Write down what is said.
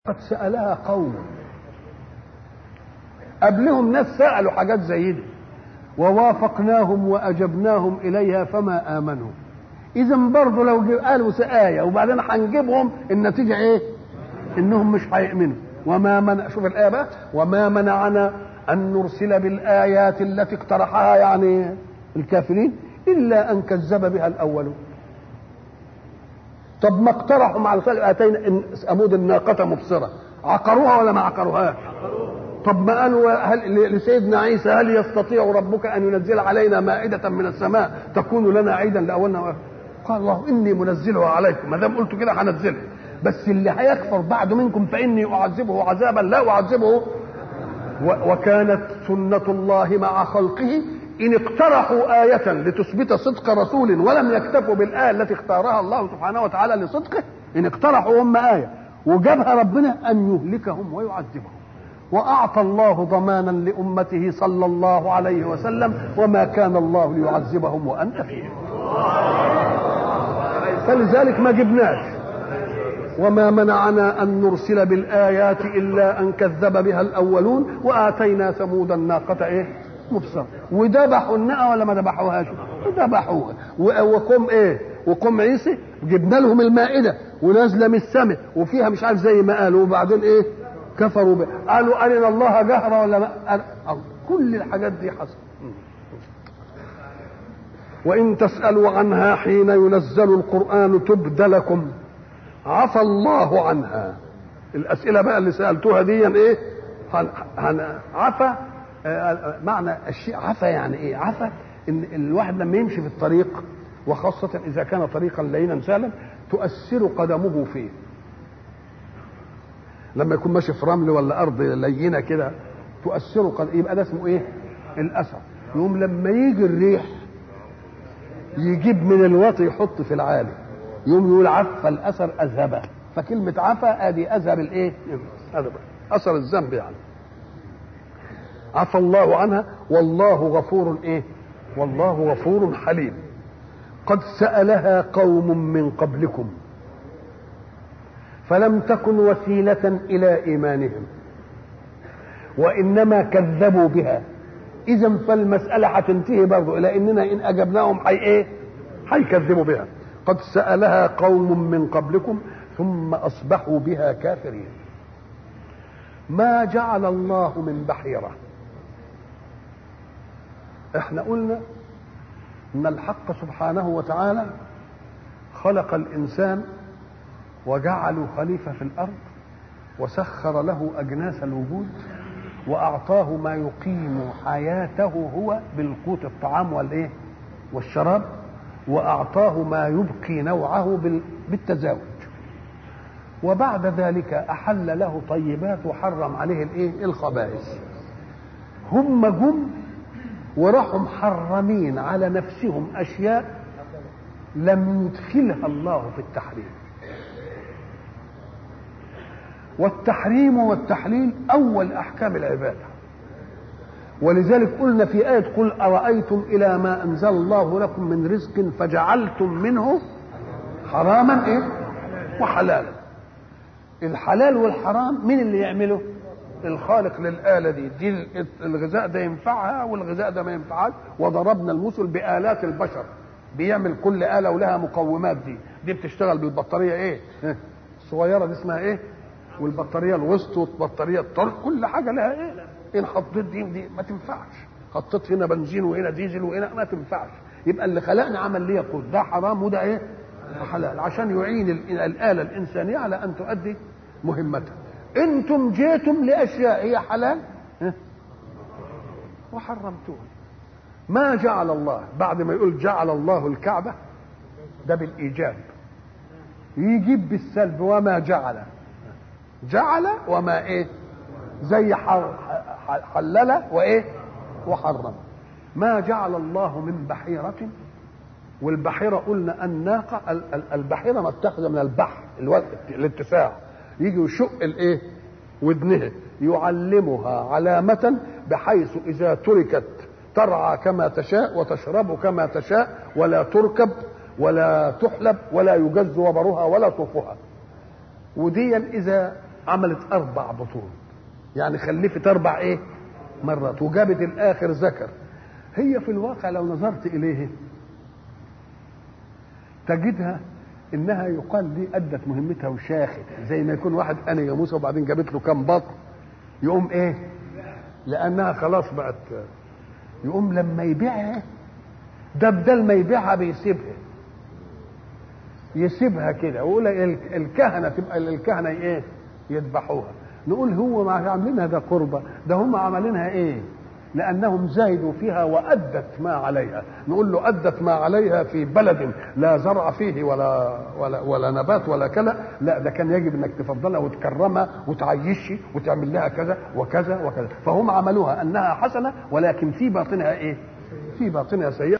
قد سألها قوم قبلهم ناس سألوا حاجات زي دي ووافقناهم وأجبناهم إليها فما آمنوا إذا برضه لو قالوا آية وبعدين هنجيبهم النتيجة إيه؟ إنهم مش هيؤمنوا وما منع شوف الآية بقى وما منعنا أن نرسل بالآيات التي اقترحها يعني الكافرين إلا أن كذب بها الأولون طب ما اقترحوا مع رسول اتينا امود الناقه مبصره عقروها ولا ما عقروهاش طب ما قالوا هل لسيدنا عيسى هل يستطيع ربك ان ينزل علينا مائده من السماء تكون لنا عيدا لاولنا قال الله اني منزلها عليكم ما دام قلت كده هنزلها بس اللي هيكفر بعد منكم فاني اعذبه عذابا لا اعذبه وكانت سنه الله مع خلقه إن اقترحوا آية لتثبت صدق رسول ولم يكتفوا بالآية التي اختارها الله سبحانه وتعالى لصدقه إن اقترحوا هم آية وجابها ربنا أن يهلكهم ويعذبهم وأعطى الله ضمانا لأمته صلى الله عليه وسلم وما كان الله ليعذبهم وأنت فيهم فلذلك ما جبناش وما منعنا أن نرسل بالآيات إلا أن كذب بها الأولون وآتينا ثمود الناقة إيه مبصر وذبحوا الناقه ولا ما ذبحوهاش ذبحوها وقوم ايه وقوم عيسى جبنا لهم المائده ونازله من السماء وفيها مش عارف زي ما قالوا وبعدين ايه كفروا به قالوا ارنا الله جهرا ولا ما كل الحاجات دي حصل وان تسالوا عنها حين ينزل القران تبد لكم عفى الله عنها الاسئله بقى اللي سالتوها دي ايه عفى معنى الشيء عفا يعني ايه عفا ان الواحد لما يمشي في الطريق وخاصة إذا كان طريقا لينا سهلا تؤثر قدمه فيه لما يكون ماشي في رمل ولا أرض لينة كده تؤثر قدم يبقى ده اسمه إيه؟ الأثر يقوم لما يجي الريح يجيب من الوطي يحط في العالي يقوم يقول عفى الأثر أذهبه فكلمة عفى أدي أذهب الإيه؟ أذهب أثر الذنب يعني عفى الله عنها والله غفور ايه والله غفور حليم قد سالها قوم من قبلكم فلم تكن وسيله الى ايمانهم وانما كذبوا بها اذا فالمساله هتنتهي برضه الى اننا ان اجبناهم حي ايه هيكذبوا بها قد سالها قوم من قبلكم ثم اصبحوا بها كافرين ما جعل الله من بحيره احنا قلنا ان الحق سبحانه وتعالى خلق الانسان وجعله خليفه في الارض وسخر له اجناس الوجود واعطاه ما يقيم حياته هو بالقوت الطعام والايه والشراب واعطاه ما يبقي نوعه بالتزاوج وبعد ذلك احل له طيبات وحرم عليه الايه الخبائث هم جم وراحوا محرمين على نفسهم اشياء لم يدخلها الله في التحريم والتحريم والتحليل اول احكام العباده ولذلك قلنا في آية قل أرأيتم إلى ما أنزل الله لكم من رزق فجعلتم منه حراما إيه؟ وحلالا الحلال والحرام مين اللي يعمله؟ الخالق للآلة دي دي الغذاء ده ينفعها والغذاء ده ما ينفعهاش وضربنا المثل بآلات البشر بيعمل كل آلة ولها مقومات دي دي بتشتغل بالبطارية ايه الصغيرة دي اسمها ايه والبطارية الوسط والبطارية الطرق كل حاجة لها ايه ان حطيت دي ودي ما تنفعش حطيت هنا بنزين وهنا ديزل وهنا ما تنفعش يبقى اللي خلقنا عمل ليه يقول ده حرام وده ايه حلال عشان يعين الآلة الإنسانية على أن تؤدي مهمتها انتم جيتم لاشياء هي حلال وحرمتوها ما جعل الله بعد ما يقول جعل الله الكعبه ده بالايجاب يجيب بالسلب وما جعل جعل وما ايه زي حلل وايه وحرم ما جعل الله من بحيرة والبحيرة قلنا الناقة البحيرة متخذة من البحر الاتساع يجي يشق الايه ودنها يعلمها علامة بحيث إذا تركت ترعى كما تشاء وتشرب كما تشاء ولا تركب ولا تحلب ولا يجز وبرها ولا طوفها وديا إذا عملت اربع بطون يعني خلفت اربع ايه مرات وجابت الاخر ذكر هي في الواقع لو نظرت اليه تجدها انها يقال دي ادت مهمتها وشاخت زي ما يكون واحد انا يا موسى وبعدين جابت له كام بطن يقوم ايه لانها خلاص بقت يقوم لما يبيعها ده بدل ما يبيعها بيسيبها يسيبها كده ويقول الكهنه تبقى الكهنه ايه يذبحوها نقول هو ما عاملينها ده قربه ده هم عاملينها ايه لانهم زاهدوا فيها وادت ما عليها نقول له ادت ما عليها في بلد لا زرع فيه ولا ولا ولا نبات ولا كلا لا ده كان يجب انك تفضلها وتكرمها وتعيشي وتعمل لها كذا وكذا وكذا فهم عملوها انها حسنه ولكن في باطنها ايه في باطنها سيئه